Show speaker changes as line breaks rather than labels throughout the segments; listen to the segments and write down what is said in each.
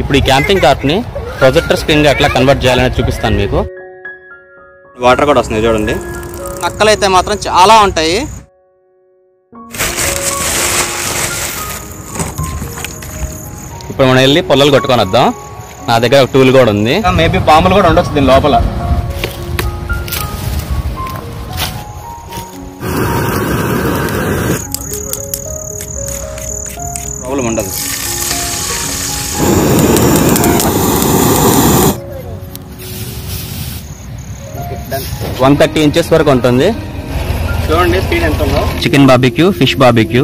ఇప్పుడు ఈ camping కార్ట్ని projector స్క్రీన్గా ఎట్లా కన్వర్ట్ చేయాలనేది చూపిస్తాను మీకు వాటర్ కూడా వస్తున్నాయి చూడండి నక్కలు అయితే మాత్రం చాలా ఉంటాయి ఇప్పుడు మనం వెళ్ళి పొల్లలు కొట్టుకొని వద్దాం నా దగ్గర ఒక టూల్ కూడా ఉంది మేబీ పాములు కూడా ఉండొచ్చు దీని లోపల ప్రాబ్లం ఉండదు వన్ థర్టీ ఇంచెస్ వరకు ఉంటుంది చూడండి స్పీడ్ ఎంత ఉందో chicken barbecue fish barbecue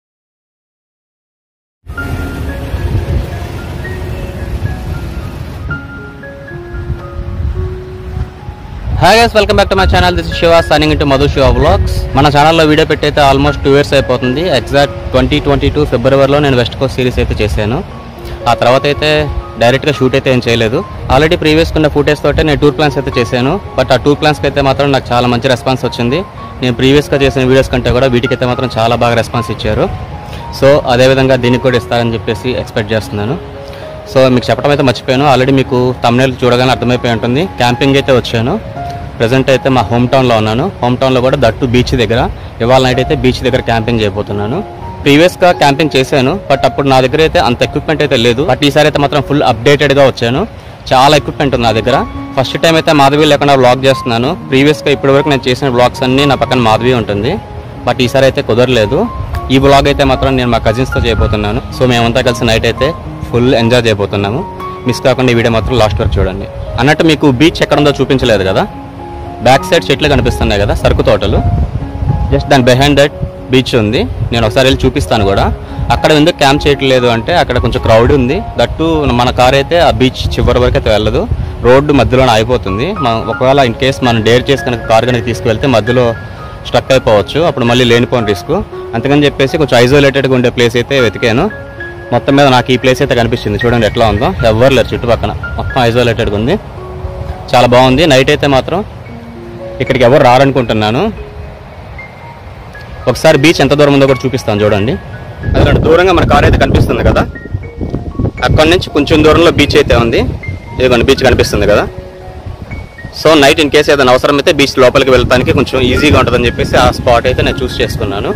hi guys welcome back to my channel this Shiva signing into Madhu Shiva blogs మన ఛానల్లో వీడియో పెట్టయితే ఆల్మోస్ట్ టూ ఇయర్స్ అయిపోతుంది ఎగ్జాక్ట్ ట్వంటీ ట్వంటీ టూ ఫిబ్రవరిలో నేను వెస్ట్ కోస్ట్ సిరీస్ అయితే చేశాను ఆ తర్వాత అయితే డైరెక్ట్గా షూట్ అయితే ఏం చేయలేదు ఆల్రెడీ ప్రీవియస్ ఉన్న ఫుటేజ్ తోటే నేను టూర్ ప్లాన్స్ అయితే చేశాను బట్ ఆ టూర్ ప్లాన్స్కి అయితే మాత్రం నాకు చాలా మంచి రెస్పాన్స్ వచ్చింది నేను ప్రీవియస్గా చేసిన వీడియోస్ కంటే కూడా వీటికైతే మాత్రం చాలా బాగా రెస్పాన్స్ ఇచ్చారు సో అదేవిధంగా దీనికి కూడా ఇస్తారని చెప్పేసి ఎక్స్పెక్ట్ చేస్తున్నాను సో మీకు చెప్పడం అయితే మర్చిపోయాను ఆల్రెడీ మీకు తమిళ చూడగానే అర్థమైపోయి ఉంటుంది క్యాంపింగ్ అయితే వచ్చాను ప్రజెంట్ అయితే మా హోమ్ టౌన్లో ఉన్నాను హోమ్ టౌన్లో కూడా దట్టు బీచ్ దగ్గర ఇవాళ నైట్ అయితే బీచ్ దగ్గర క్యాంపింగ్ చేయబోతున్నాను ప్రీవియస్గా క్యాంపింగ్ చేశాను బట్ అప్పుడు నా దగ్గర అయితే అంత ఎక్విప్మెంట్ అయితే లేదు బట్ ఈసారి అయితే మాత్రం ఫుల్ అప్డేటెడ్గా వచ్చాను చాలా ఎక్విప్మెంట్ ఉంది నా దగ్గర ఫస్ట్ టైం అయితే మాధవి లేకుండా వ్లాగ్ చేస్తున్నాను ప్రీవియస్గా ఇప్పటి వరకు నేను చేసిన వ్లాగ్స్ అన్నీ నా పక్కన మాధవి ఉంటుంది బట్ ఈసారి అయితే కుదరలేదు ఈ వ్లాగ్ అయితే మాత్రం నేను మా కజిన్స్తో చేయబోతున్నాను సో మేమంతా కలిసి నైట్ అయితే ఫుల్ ఎంజాయ్ చేయబోతున్నాము మిస్ కాకుండా ఈ వీడియో మాత్రం లాస్ట్ వరకు చూడండి అన్నట్టు మీకు బీచ్ ఎక్కడ ఉందో చూపించలేదు కదా బ్యాక్ సైడ్ చెట్లు కనిపిస్తున్నాయి కదా సరుకు తోటలు జస్ట్ దాని బిహైండ్ దట్ బీచ్ ఉంది నేను ఒకసారి వెళ్ళి చూపిస్తాను కూడా అక్కడ ఎందుకు క్యాంప్ చేయట్లేదు అంటే అక్కడ కొంచెం క్రౌడ్ ఉంది దట్టు మన కార్ అయితే ఆ బీచ్ చివరి వరకు అయితే వెళ్ళదు రోడ్డు మధ్యలోనే అయిపోతుంది మనం ఒకవేళ ఇన్ కేస్ మనం డేర్ చేసి కనుక కార్ కనుక తీసుకువెళ్తే మధ్యలో స్ట్రక్ అయిపోవచ్చు అప్పుడు మళ్ళీ లేనిపోని రిస్క్ అందుకని చెప్పేసి కొంచెం ఐసోలేటెడ్గా ఉండే ప్లేస్ అయితే వెతికాను మొత్తం మీద నాకు ఈ ప్లేస్ అయితే కనిపిస్తుంది చూడండి ఎట్లా ఉందో ఎవ్వరు లేరు చుట్టుపక్కన మొత్తం ఐసోలేటెడ్గా ఉంది చాలా బాగుంది నైట్ అయితే మాత్రం ఇక్కడికి ఎవరు రారనుకుంటున్నాను ఒకసారి బీచ్ ఎంత దూరం ఉందో కూడా చూపిస్తాను చూడండి అదిగోండి దూరంగా మన కార్ అయితే కనిపిస్తుంది కదా అక్కడి నుంచి కొంచెం దూరంలో బీచ్ అయితే ఉంది ఇదిగోండి బీచ్ కనిపిస్తుంది కదా సో నైట్ ఇన్ కేసు ఏదైనా అవసరం అయితే బీచ్ లోపలికి వెళ్ళడానికి కొంచెం ఈజీగా ఉంటుందని చెప్పేసి ఆ స్పాట్ అయితే నేను చూస్ చేసుకున్నాను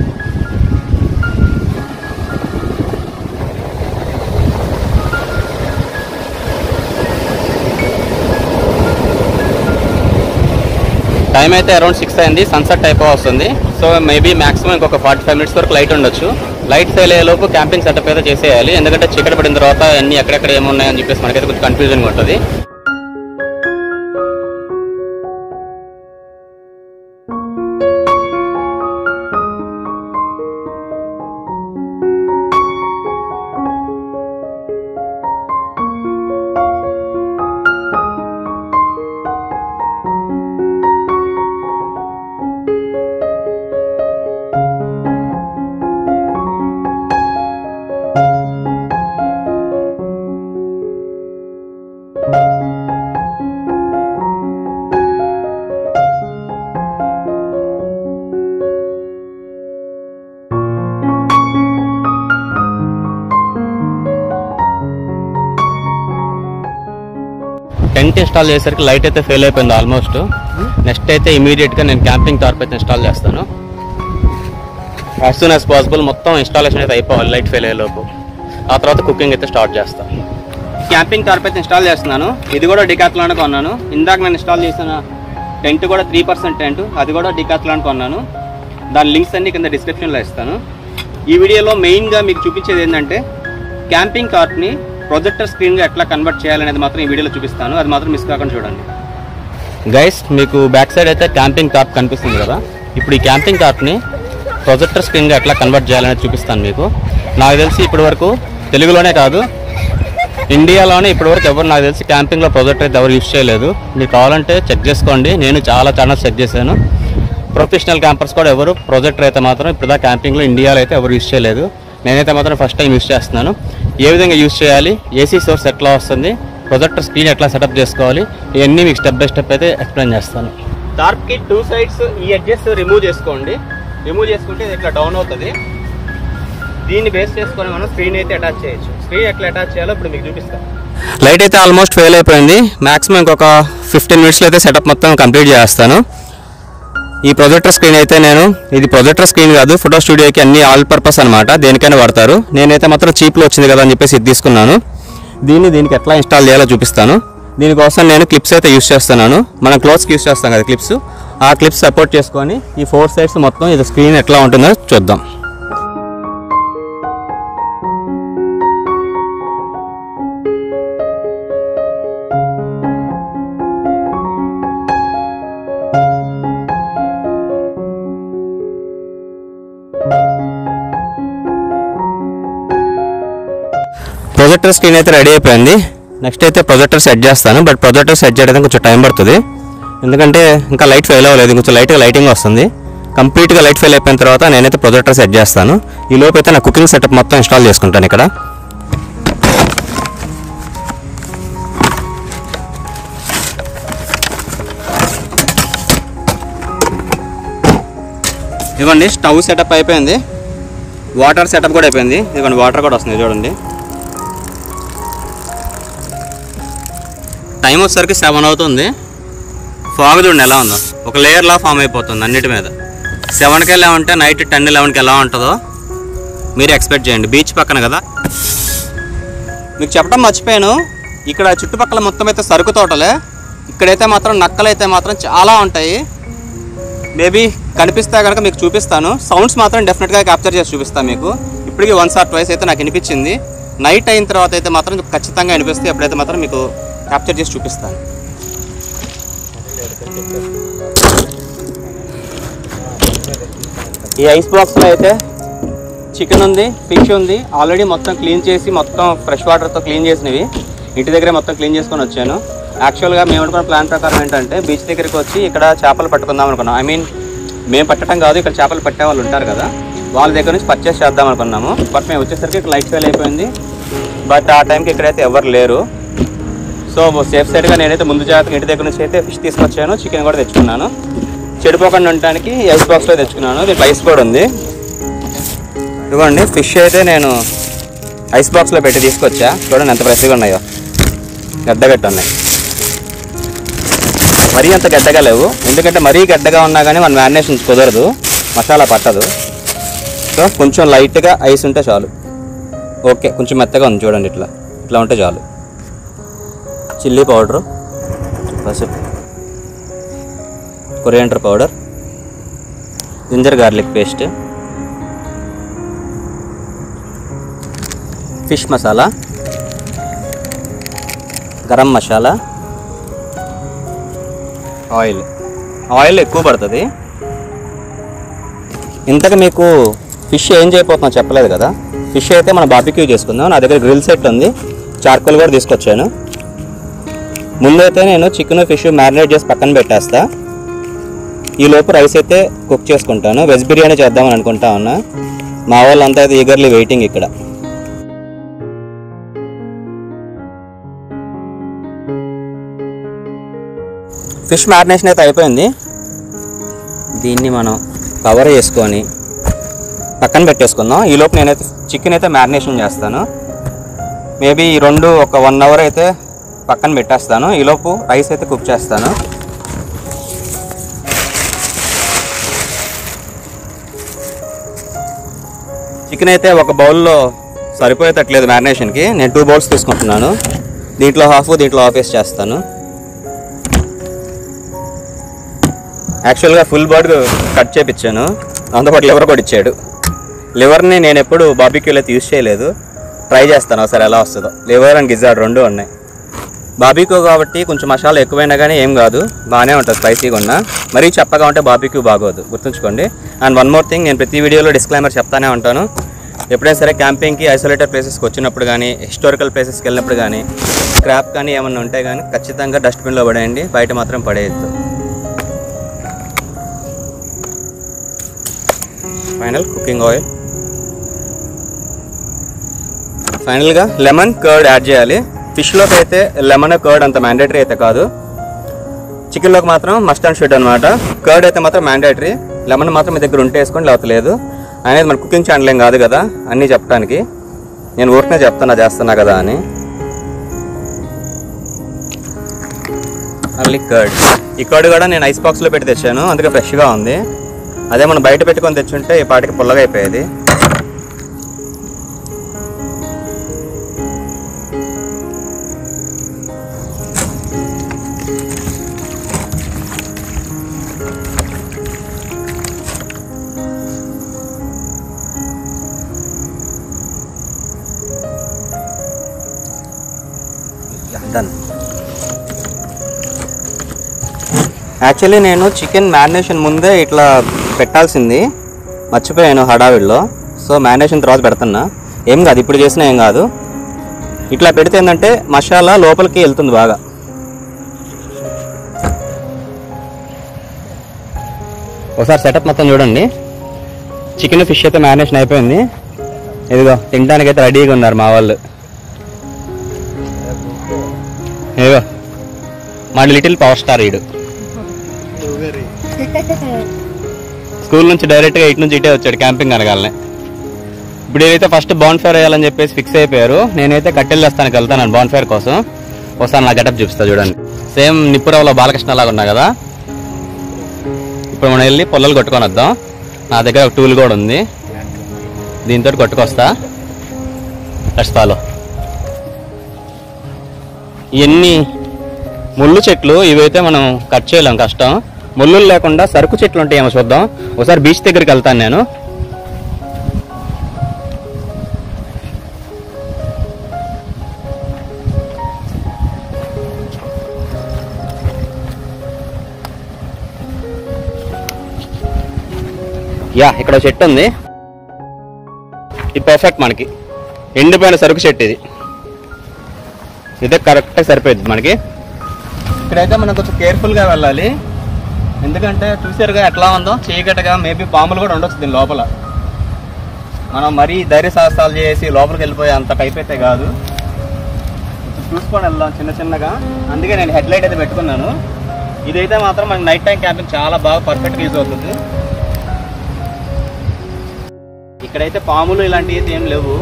టైం అయితే అరౌండ్ సిక్స్ అయింది సన్సెట్ టైప్ వస్తుంది సో మేబీ మాక్సిమం ఇంకొక ఫార్టీ ఫైవ్ మినిట్స్ వరకు లైట్ ఉండొచ్చు లైట్ ఫెయిల్ అయ్యే లోపు క్యాంపింగ్ సెటప్ అయితే చేసేయాలి ఎందుకంటే చీకటి పడిన తర్వాత అన్ని ఎక్కడెక్కడ ఏమున్నాయని చెప్పేసి మనకైతే కొంచెం కన్ఫ్యూజన్గా ఉంటుంది టెంట్ ఇన్స్టాల్ చేసరికి లైట్ అయితే ఫెయిల్ అయిపోయింది ఆల్మోస్ట్ నెక్స్ట్ అయితే ఇమీడియట్ గా నేను క్యాంపింగ్ టార్ప్ అయితే ఇన్స్టాల్ చేస్తాను యాజ్ సూన్ యాజ్ పాసిబుల్ మొత్తం ఇన్స్టాలేషన్ అయితే అయిపోవాలి లైట్ ఫెయిల్ అయ్యే లోపు ఆ తర్వాత కుకింగ్ అయితే స్టార్ట్ చేస్తాను క్యాంపింగ్ టార్ప్ అయితే ఇన్స్టాల్ చేస్తున్నాను ఇది కూడా డికాత్లాన్ కొన్నాను ఇందాక నేను ఇన్స్టాల్ చేసిన టెంట్ కూడా త్రీ పర్సెంట్ టెంట్ అది కూడా డికాత్లాన్ కొన్నాను దాని లింక్స్ అన్ని కింద డిస్క్రిప్షన్లో ఇస్తాను ఈ వీడియోలో మెయిన్గా మీకు చూపించేది ఏంటంటే క్యాంపింగ్ కార్ట్ని ప్రొజెక్టర్ స్క్రీన్గా ఎట్లా కన్వర్ట్ చేయాలనేది మాత్రం ఈ వీడియోలో చూపిస్తాను అది మాత్రం మిస్ కాకుండా చూడండి గైస్ మీకు బ్యాక్ సైడ్ అయితే క్యాంపింగ్ కార్ట్ కనిపిస్తుంది కదా ఇప్పుడు ఈ క్యాంపింగ్ కార్ట్ని ప్రొజెక్టర్ స్క్రీన్గా ఎట్లా కన్వర్ట్ చేయాలనేది చూపిస్తాను మీకు నాకు తెలిసి ఇప్పటి వరకు తెలుగులోనే కాదు ఇండియాలోనే ఇప్పటివరకు ఎవరు నాకు తెలిసి క్యాంపింగ్లో ప్రొజెక్టర్ అయితే ఎవరు యూస్ చేయలేదు మీరు కావాలంటే చెక్ చేసుకోండి నేను చాలా ఛానల్స్ చెక్ చేశాను ప్రొఫెషనల్ క్యాంపర్స్ కూడా ఎవరు ప్రొజెక్టర్ అయితే మాత్రం ఇప్పుడు క్యాంపింగ్లో ఇండియాలో అయితే ఎవరు యూస్ చేయలేదు నేనైతే మాత్రం ఫస్ట్ టైం యూస్ చేస్తున్నాను ఏ విధంగా యూస్ చేయాలి ఏసీ సోర్స్ ఎట్లా వస్తుంది ప్రొజెక్టర్ స్క్రీన్ ఎట్లా సెటప్ చేసుకోవాలి ఇవన్నీ మీకు స్టెప్ బై స్టెప్ అయితే ఎక్స్ప్లెయిన్ చేస్తాను టార్ప్కి టూ సైడ్స్ ఈ ఎడ్జెస్ రిమూవ్ చేసుకోండి రిమూవ్ చేసుకుంటే ఇది ఇట్లా డౌన్ అవుతుంది దీన్ని బేస్ చేసుకొని మనం స్క్రీన్ అయితే అటాచ్ చేయొచ్చు స్క్రీన్ ఎట్లా అటాచ్ చేయాలో ఇప్పుడు మీకు చూపిస్తాను లైట్ అయితే ఆల్మోస్ట్ ఫెయిల్ అయిపోయింది మ్యాక్సిమం ఇంకొక ఫిఫ్టీన్ మినిట్స్లో అయితే సెటప్ మొత్తం కంప్లీట్ చేస్తాను ఈ ప్రొజెక్టర్ స్క్రీన్ అయితే నేను ఇది ప్రొజెక్టర్ స్క్రీన్ కాదు ఫోటో స్టూడియోకి అన్ని ఆల్ పర్పస్ అనమాట దేనికైనా వాడతారు నేనైతే మాత్రం చీప్లో వచ్చింది కదా అని చెప్పేసి ఇది తీసుకున్నాను దీన్ని దీనికి ఎట్లా ఇన్స్టాల్ చేయాలో చూపిస్తాను దీనికోసం నేను క్లిప్స్ అయితే యూస్ చేస్తున్నాను మనం క్లోత్స్కి యూస్ చేస్తాం కదా క్లిప్స్ ఆ క్లిప్స్ సపోర్ట్ చేసుకొని ఈ ఫోర్ సైడ్స్ మొత్తం ఇది స్క్రీన్ ఎట్లా ఉంటుందో చూద్దాం ప్రొజెక్టర్ స్క్రీన్ అయితే రెడీ అయిపోయింది నెక్స్ట్ అయితే ప్రొజెక్టర్ సెట్ చేస్తాను బట్ ప్రొజెక్టర్ సెట్ చేయడానికి కొంచెం టైం పడుతుంది ఎందుకంటే ఇంకా లైట్ ఫెయిల్ అవ్వలేదు కొంచెం లైట్గా లైటింగ్ వస్తుంది కంప్లీట్గా లైట్ ఫెయిల్ అయిపోయిన తర్వాత నేనైతే ప్రొజెక్టర్ సెట్ చేస్తాను ఈ లోపు అయితే నా కుకింగ్ సెటప్ మొత్తం ఇన్స్టాల్ చేసుకుంటాను ఇక్కడ ఇదిగోండి స్టవ్ సెటప్ అయిపోయింది వాటర్ సెటప్ కూడా అయిపోయింది ఇదిగోండి వాటర్ కూడా వస్తుంది చూడండి టైం వచ్చేసరికి సెవెన్ అవుతుంది ఫాగ్ చూడండి ఎలా ఉందో ఒక లేయర్లా ఫామ్ అయిపోతుంది అన్నిటి మీద సెవెన్కి ఎలా ఉంటే నైట్ టెన్ లెవెన్కి ఎలా ఉంటుందో మీరు ఎక్స్పెక్ట్ చేయండి బీచ్ పక్కన కదా మీకు చెప్పడం మర్చిపోయాను ఇక్కడ చుట్టుపక్కల మొత్తం అయితే సరుకు తోటలే ఇక్కడైతే మాత్రం నక్కలైతే మాత్రం చాలా ఉంటాయి మేబీ కనిపిస్తే కనుక మీకు చూపిస్తాను సౌండ్స్ మాత్రం డెఫినెట్గా క్యాప్చర్ చేసి చూపిస్తాను మీకు ఇప్పటికీ వన్స్ ఆర్ ట్వైస్ అయితే నాకు వినిపించింది నైట్ అయిన తర్వాత అయితే మాత్రం ఖచ్చితంగా వినిపిస్తే ఎప్పుడైతే మాత్రం మీకు క్యాప్చర్ చేసి చూపిస్తాను ఈ ఐస్ బాక్స్లో అయితే చికెన్ ఉంది ఫిష్ ఉంది ఆల్రెడీ మొత్తం క్లీన్ చేసి మొత్తం ఫ్రెష్ వాటర్తో క్లీన్ చేసినవి ఇంటి దగ్గరే మొత్తం క్లీన్ చేసుకొని వచ్చాను యాక్చువల్గా మేము అనుకున్న ప్లాన్ ప్రకారం ఏంటంటే బీచ్ దగ్గరికి వచ్చి ఇక్కడ చేపలు పట్టుకుందాం అనుకున్నాం ఐ మీన్ మేము పట్టడం కాదు ఇక్కడ చేపలు పట్టే వాళ్ళు ఉంటారు కదా వాళ్ళ దగ్గర నుంచి పర్చేస్ చేద్దాం అనుకున్నాము బట్ మేము వచ్చేసరికి ఇక్కడ లైట్ ఫెయిల్ అయిపోయింది బట్ ఆ టైంకి ఇక్కడైతే ఎవరు లేరు సో సేఫ్ సైడ్గా నేనైతే ముందు జాగ్రత్తగా ఇంటి దగ్గర నుంచి అయితే ఫిష్ తీసుకొచ్చాను చికెన్ కూడా తెచ్చుకున్నాను చెడిపోకుండా ఉండడానికి ఐస్ బాక్స్లో తెచ్చుకున్నాను దీంట్లో ఐస్ కూడా ఉంది ఇదిగోండి ఫిష్ అయితే నేను ఐస్ బాక్స్లో పెట్టి తీసుకొచ్చా చూడండి ఎంత ఫ్రెష్గా ఉన్నాయో గడ్డగట్టు ఉన్నాయి మరీ అంత గడ్డగా లేవు ఎందుకంటే మరీ గడ్డగా ఉన్నా కానీ మన మ్యారినేషన్ కుదరదు మసాలా పట్టదు సో కొంచెం లైట్గా ఐస్ ఉంటే చాలు ఓకే కొంచెం మెత్తగా ఉంది చూడండి ఇట్లా ఇట్లా ఉంటే చాలు చిల్లీ పౌడరు పసుపు coriander powder ginger garlic paste fish masala garam masala oil oil ఎక్కువ పడుతుంది ఇంతకు మీకు ఫిష్ ఏం చేయబోతున్నా చెప్పలేదు కదా ఫిష్ అయితే మనం బార్బిక్యూ చేసుకుందాం నా దగ్గర గ్రిల్ సెట్ ఉంది చార్కోల్ కూడా తీసుకొచ్చాను ముందైతే నేను చికెన్ ఫిష్ మ్యారినేట్ చేసి పక్కన పెట్టేస్తా ఈ లోపు రైస్ అయితే కుక్ చేసుకుంటాను వెజ్ బిర్యానీ చేద్దామని అనుకుంటా ఉన్నా మా వాళ్ళంతా అయితే ఈగర్లీ వెయిటింగ్ ఇక్కడ ఫిష్ మ్యారినేషన్ అయితే అయిపోయింది దీన్ని మనం కవర్ చేసుకొని పక్కన పెట్టేసుకుందాం ఈ లోపు నేనైతే చికెన్ అయితే మ్యారినేషన్ చేస్తాను మేబీ ఈ రెండు ఒక వన్ అవర్ అయితే పక్కన పెట్టేస్తాను ఈలోపు రైస్ అయితే కుక్ చేస్తాను చికెన్ అయితే ఒక బౌల్లో సరిపోయేటట్లేదు మ్యారినేషన్కి నేను టూ బౌల్స్ తీసుకుంటున్నాను దీంట్లో హాఫ్ దీంట్లో హాఫ్ వేసి చేస్తాను యాక్చువల్గా ఫుల్ బర్డ్ కట్ చేపించాను దాంతోపాటు లివర్ కూడా ఇచ్చాడు లివర్ని నేను ఎప్పుడు బార్బిక్యూలో అయితే యూస్ చేయలేదు ట్రై చేస్తాను ఒకసారి ఎలా వస్తుందో లివర్ అండ్ గిజార్డ్ రెండు ఉన్నాయి బార్బిక్యూ కాబట్టి కొంచెం మసాలా ఎక్కువైనా కానీ ఏం కాదు బాగానే ఉంటుంది స్పైసీగా ఉన్నా మరీ చెప్పగా ఉంటే బార్బిక్యూ బాగోదు గుర్తుంచుకోండి అండ్ వన్ మోర్ థింగ్ నేను ప్రతి వీడియోలో డిస్క్లైమర్ చెప్తానే ఉంటాను ఎప్పుడైనా సరే క్యాంపింగ్కి ఐసోలేటెడ్ ప్లేసెస్కి వచ్చినప్పుడు కానీ హిస్టారికల్ ప్లేసెస్కి వెళ్ళినప్పుడు కానీ స్క్రాప్ కానీ ఏమన్నా ఉంటే కానీ ఖచ్చితంగా డస్ట్బిన్లో పడేయండి బయట మాత్రం పడేయద్దు ఫైనల్ కుకింగ్ ఆయిల్ ఫైనల్గా లెమన్ కర్డ్ యాడ్ చేయాలి ఫిష్లోకి అయితే లెమన్ కర్డ్ అంత మ్యాండేటరీ అయితే కాదు చికెన్లోకి మాత్రం మస్ట్ అండ్ షుడ్ అనమాట కర్డ్ అయితే మాత్రం మ్యాండేటరీ లెమన్ మాత్రం మీ దగ్గర ఉంటే వేసుకోండి లేకపోతే లేదు అనేది మన కుకింగ్ ఛానల్ ఏం కాదు కదా అన్నీ చెప్పడానికి నేను ఊరికనే చెప్తున్నా చేస్తున్నా కదా అని మళ్ళీ కర్డ్ ఈ కర్డ్ కూడా నేను ఐస్ బాక్స్లో పెట్టి తెచ్చాను అందుకే ఫ్రెష్గా ఉంది అదే మనం బయట పెట్టుకొని తెచ్చుంటే ఈ పాటికి పుల్లగా అయిపోయేది డన్ యాక్చువల్లీ నేను చికెన్ మ్యారినేషన్ ముందే ఇట్లా పెట్టాల్సింది మర్చిపోయాను హడావిడిలో సో మ్యారినేషన్ తర్వాత పెడుతున్నా ఏం కాదు ఇప్పుడు చేసినా ఏం కాదు ఇట్లా పెడితే ఏంటంటే మసాలా లోపలికి వెళ్తుంది బాగా ఒకసారి సెటప్ మొత్తం చూడండి చికెన్ ఫిష్ అయితే మ్యారినేషన్ అయిపోయింది ఇదిగో తినడానికి అయితే రెడీగా ఉన్నారు మా వాళ్ళు ఇదిగో మా లిటిల్ పవర్ స్టార్ ఈడు స్కూల్ నుంచి డైరెక్ట్గా ఇటు నుంచి ఇటే వచ్చాడు క్యాంపింగ్ అనగాలనే ఇప్పుడు ఏదైతే ఫస్ట్ బాన్ ఫైర్ వేయాలని చెప్పేసి ఫిక్స్ అయిపోయారు నేనైతే కట్టెలు వేస్తానికి వెళ్తాను బాన్ ఫైర్ కోసం ఒకసారి నా గెటప్ చూపిస్తా చూడండి సేమ్ నిప్పురవలో బాలకృష్ణ లాగా ఉన్నా కదా ఇప్పుడు మనం వెళ్ళి పొల్లలు కొట్టుకొని వద్దాం నా దగ్గర ఒక టూల్ కూడా ఉంది దీంతో కొట్టుకొస్తా లెట్స్ ఫాలో ఇవన్నీ ముళ్ళు చెట్లు ఇవైతే మనం కట్ చేయలేం కష్టం ముళ్ళు లేకుండా సరుకు చెట్లు ఉంటాయేమో చూద్దాం ఒకసారి బీచ్ దగ్గరికి వెళ్తాను నేను యా ఇక్కడ ఒక చెట్టు ఉంది ఇది పర్ఫెక్ట్ మనకి ఎండిపోయిన సరుకు చెట్టు ఇది ఇదే కరెక్ట్గా సరిపోయింది మనకి ఇక్కడైతే మనం కొంచెం కేర్ఫుల్గా వెళ్ళాలి ఎందుకంటే చూసారుగా ఎట్లా ఉందో చీకటిగా మేబీ పాములు కూడా ఉండొచ్చు దీని లోపల మనం మరీ ధైర్య సాహసాలు చేసి లోపలికి వెళ్ళిపోయే అంత టైప్ అయితే కాదు కొంచెం చూసుకొని వెళ్దాం చిన్న చిన్నగా అందుకే నేను హెడ్ లైట్ అయితే పెట్టుకున్నాను ఇదైతే మాత్రం మనకి నైట్ టైం క్యాంపింగ్ చాలా బాగా పర్ఫెక్ట్గా యూజ్ అవుతుంది ఇక్కడైతే పాములు ఇలాంటివి అయితే ఏం లేవు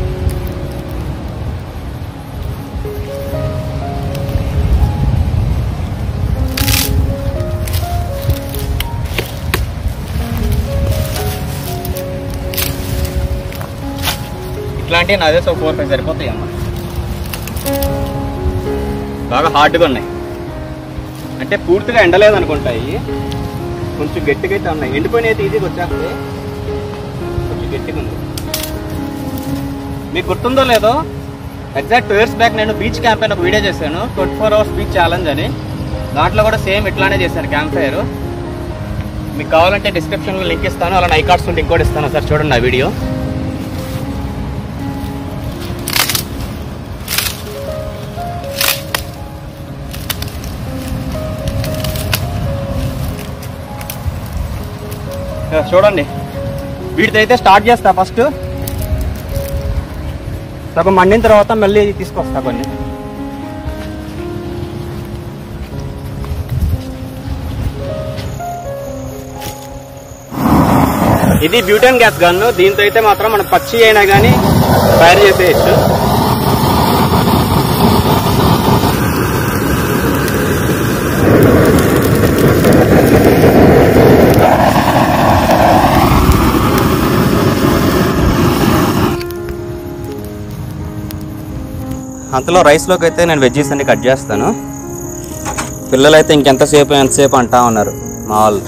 ఇట్లాంటివి నా దగ్గర ఫోర్ ఫైవ్ సరిపోతాయి అమ్మ బాగా హార్డ్గా ఉన్నాయి అంటే పూర్తిగా ఎండలేదు అనుకుంటాయి కొంచెం గట్టిగా అయితే ఉన్నాయి ఎండిపోయిన అయితే ఇది వచ్చేస్తే కొంచెం గట్టిగా ఉంది మీకు గుర్తుందో లేదో ఎగ్జాక్ట్ టూ ఇయర్స్ బ్యాక్ నేను బీచ్ క్యాంప్ అని ఒక వీడియో చేశాను twenty four hours beach challenge అని దాంట్లో కూడా సేమ్ ఇట్లానే చేశాను క్యాంప్ ఫైర్ మీకు కావాలంటే డిస్క్రిప్షన్లో లింక్ ఇస్తాను అలా ఐ కార్డ్స్ ఉంటే ఇంకోటి ఇస్తాను సార్ చూడండి ఆ వీడియో ఇక చూడండి వీటితో అయితే స్టార్ట్ చేస్తా ఫస్ట్ సగం మండిన తర్వాత మళ్ళీ తీసుకొస్తా కొన్ని ఇది బ్యూటన్ గ్యాస్ గన్ దీంతో అయితే మాత్రం మనం పచ్చి అయినా కానీ ఫైర్ చేసేయచ్చు అంతలో రైస్లోకి అయితే నేను వెజ్జీస్ అన్ని కట్ చేస్తాను పిల్లలైతే ఇంకెంతసేపు ఎంతసేపు అంటా ఉన్నారు మా వాళ్ళు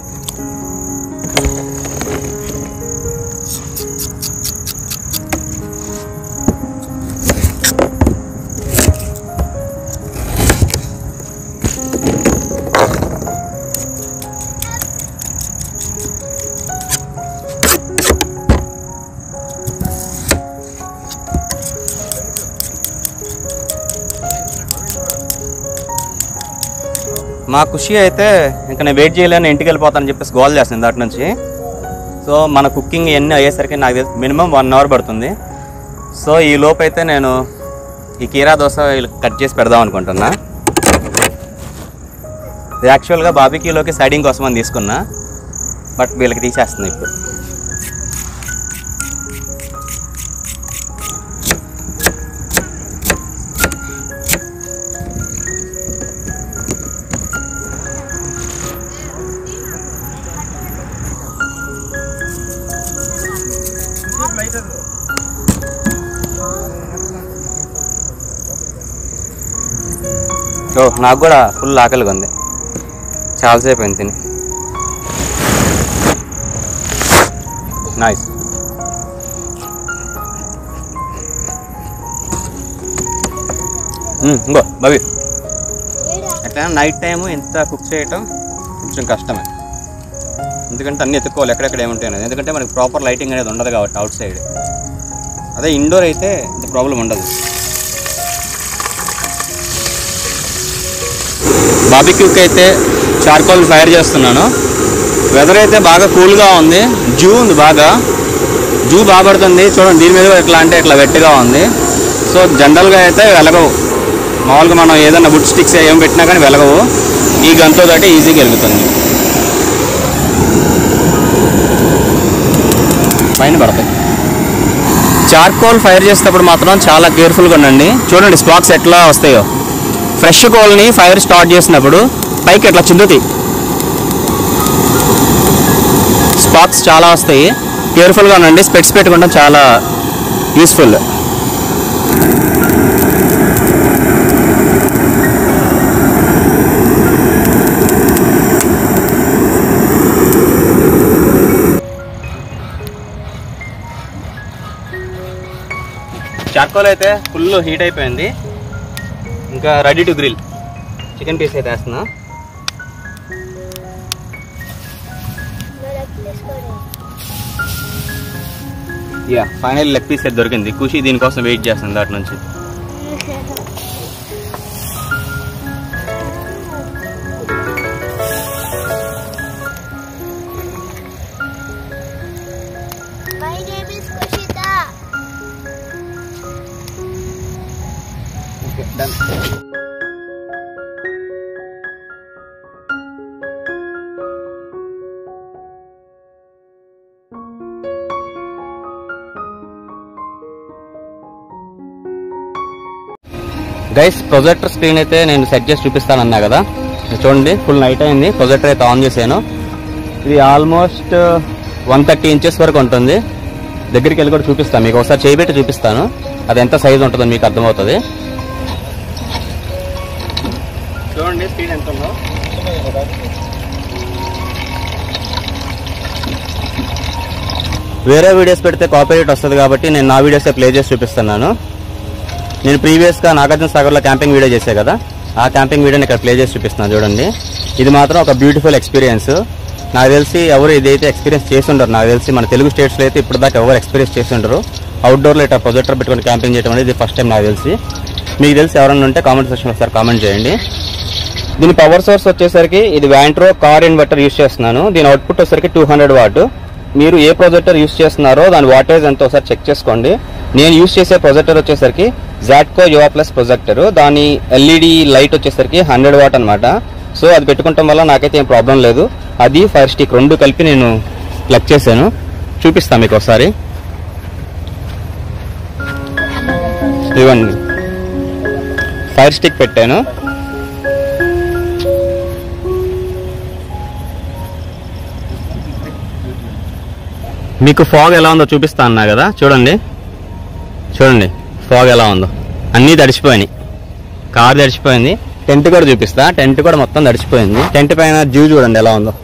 మా ఖుషి అయితే ఇంకా నేను వెయిట్ చేయలేను ఇంటికి వెళ్ళిపోతానని చెప్పేసి గోల్ చేస్తాను దాటి నుంచి సో మన కుకింగ్ ఇవన్నీ అయ్యేసరికి నాకు తెలిసి మినిమం వన్ అవర్ పడుతుంది సో ఈ లోపు అయితే నేను ఈ కీరా దోశ వీళ్ళకి కట్ చేసి పెడదాం అనుకుంటున్నా ఇది యాక్చువల్గా బాబీక్యూలోకి సైడింగ్ కోసం అని తీసుకున్నా బట్ వీళ్ళకి తీసేస్తుంది ఇప్పుడు ఓ నాకు కూడా ఫుల్ ఆకలిగా ఉంది చాలాసేపు అయింది తిని నైస్ ఇంకో బవి అట్లా నైట్ టైము ఎంత కుక్ చేయటం కొంచెం కష్టమే ఎందుకంటే అన్ని ఎత్తుకోవాలి ఎక్కడెక్కడ ఏముంటాయి అనేది ఎందుకంటే మనకి ప్రాపర్ లైటింగ్ అనేది ఉండదు కాబట్టి అవుట్ సైడ్ అదే ఇండోర్ అయితే ఇంత ప్రాబ్లం ఉండదు బాబిక్యూకి అయితే చార్కోల్ ఫైర్ చేస్తున్నాను వెదర్ అయితే బాగా కూల్గా ఉంది జూ ఉంది బాగా జూ బాగా పడుతుంది చూడండి దీని మీద కూడా ఎట్లా అంటే ఇట్లా వెట్టిగా ఉంది సో జనరల్గా అయితే వెలగవు మామూలుగా మనం ఏదైనా వుడ్ స్టిక్స్ ఏం పెట్టినా కానీ వెలగవు ఈ గంతో తోటి ఈజీగా వెలుగుతుంది పైన పడతాయి చార్కోల్ ఫైర్ చేసేటప్పుడు మాత్రం చాలా కేర్ఫుల్గా ఉండండి చూడండి స్పాక్స్ ఎట్లా వస్తాయో ఫ్రెష్ కోల్ని ఫైర్ స్టార్ట్ చేసినప్పుడు పైకి ఎట్లా చిందుతాయి స్పాక్స్ చాలా వస్తాయి కేర్ఫుల్గా ఉండండి స్పెట్స్ పెట్టుకోవడం చాలా యూస్ఫుల్ చార్కోల్ అయితే ఫుల్ హీట్ అయిపోయింది ఇంకా ready to grill chicken piece అయితే వేస్తున్నా యా ఫైనల్ లెగ్ పీస్ అయితే దొరికింది ఖుషి దీనికోసం వెయిట్ చేస్తుంది దాటి నుంచి
My name is Kushita.
Guys projector screen అయితే నేను సెట్ చేసి చూపిస్తాను అన్నా కదా ఇది చూడండి ఫుల్ నైట్ అయింది ప్రొజెక్టర్ అయితే ఆన్ చేశాను ఇది ఆల్మోస్ట్ వన్ థర్టీ ఇంచెస్ వరకు ఉంటుంది దగ్గరికి వెళ్ళి కూడా చూపిస్తాను మీకు ఒకసారి చేయబెట్టి చూపిస్తాను అది ఎంత సైజ్ ఉంటుందో మీకు అర్థమవుతుంది చూడండి స్పీడ్ ఎంత ఉందో వేరే వీడియోస్ పెడితే కాపీరైట్ వస్తుంది కాబట్టి నేను నా వీడియోసే ప్లే చేసి చూపిస్తున్నాను నేను ప్రీవియస్గా నాగార్జున సాగర్లో క్యాంపింగ్ వీడియో చేసే కదా ఆ క్యాంపింగ్ వీడియోని ఇక్కడ ప్లే చేసి చూపిస్తున్నాను చూడండి ఇది మాత్రం ఒక బ్యూటిఫుల్ ఎక్స్పీరియన్స్ నాకు తెలిసి ఎవరు ఇదైతే ఎక్స్పీరియన్స్ చేసి ఉండరు నాకు తెలిసి మన తెలుగు స్టేట్స్లో అయితే ఇప్పుడు దాకా ఎవరు ఎక్స్పీరియన్స్ చేసి ఉండరు అవుట్డోర్లో ఇట్లా ప్రొజెక్టర్ పెట్టుకొని క్యాంపింగ్ చేయడం అనేది ఫస్ట్ టైం నాకు తెలిసి మీకు తెలిసి ఎవరైనా ఉంటే కామెంట్ సెక్షన్ ఒకసారి కామెంట్ చేయండి దీని పవర్ సోర్స్ వచ్చేసరికి ఇది వ్యాంట్రో కార్ ఇన్వర్టర్ యూస్ చేస్తున్నాను దీని అవుట్పుట్ వచ్చేసరికి టూ హండ్రెడ్ వాట్ మీరు ఏ ప్రొజెక్టర్ యూస్ చేస్తున్నారో దాని వాటేజ్ ఎంతో ఒకసారి చెక్ చేసుకోండి నేను యూస్ చేసే ప్రొజెక్టర్ వచ్చేసరికి జాట్కో యువా ప్లస్ ప్రొజెక్టర్ దాని ఎల్ఈడి లైట్ వచ్చేసరికి హండ్రెడ్ వాట్ అనమాట సో అది పెట్టుకుంటాం వల్ల నాకైతే ఏం ప్రాబ్లం లేదు అది ఫైర్ స్టిక్ రెండు కలిపి నేను ప్లగ్ చేశాను చూపిస్తాను మీకు ఒకసారి ఇవ్వండి ఫైర్ స్టిక్ పెట్టాను మీకు ఫాగ్ ఎలా ఉందో చూపిస్తా అన్నా కదా చూడండి చూడండి ఫాగ్ ఎలా ఉందో అన్నీ తడిచిపోయినాయి కార్ తడిచిపోయింది టెంట్ కూడా చూపిస్తా టెంట్ కూడా మొత్తం తడిచిపోయింది టెంట్ పైన జూ చూడండి ఎలా ఉందో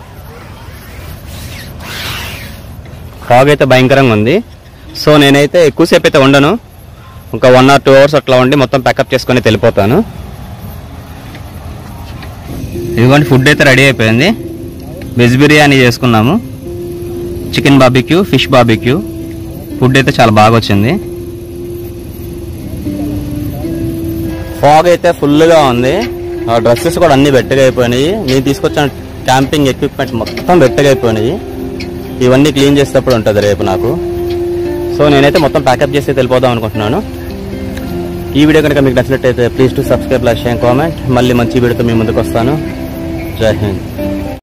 ఫాగ్ అయితే భయంకరంగా ఉంది సో నేనైతే ఎక్కువసేపు అయితే ఉండను ఒక వన్ ఆర్ టూ అవర్స్ అట్లా ఉండి మొత్తం ప్యాకప్ చేసుకొని వెళ్ళిపోతాను ఇదిగోండి ఫుడ్ అయితే రెడీ అయిపోయింది వెజ్ బిర్యానీ చేసుకున్నాము chicken barbecue fish barbecue food అయితే చాలా బాగా వచ్చింది ఫాగ్ అయితే ఫుల్గా ఉంది ఆ డ్రెస్సెస్ కూడా అన్ని బెట్టగా అయిపోయినాయి నేను తీసుకొచ్చిన క్యాంపింగ్ ఎక్విప్మెంట్ మొత్తం బెట్టగా అయిపోయినాయి ఇవన్నీ క్లీన్ చేసేటప్పుడు ఉంటుంది రేపు నాకు సో నేనైతే మొత్తం ప్యాకప్ చేసి వెళ్ళిపోదాం అనుకుంటున్నాను ఈ వీడియో కనుక మీకు నచ్చినట్టయితే please to subscribe like share comment మళ్ళీ మంచి వీడియోతో మీ ముందుకు వస్తాను జై హింద్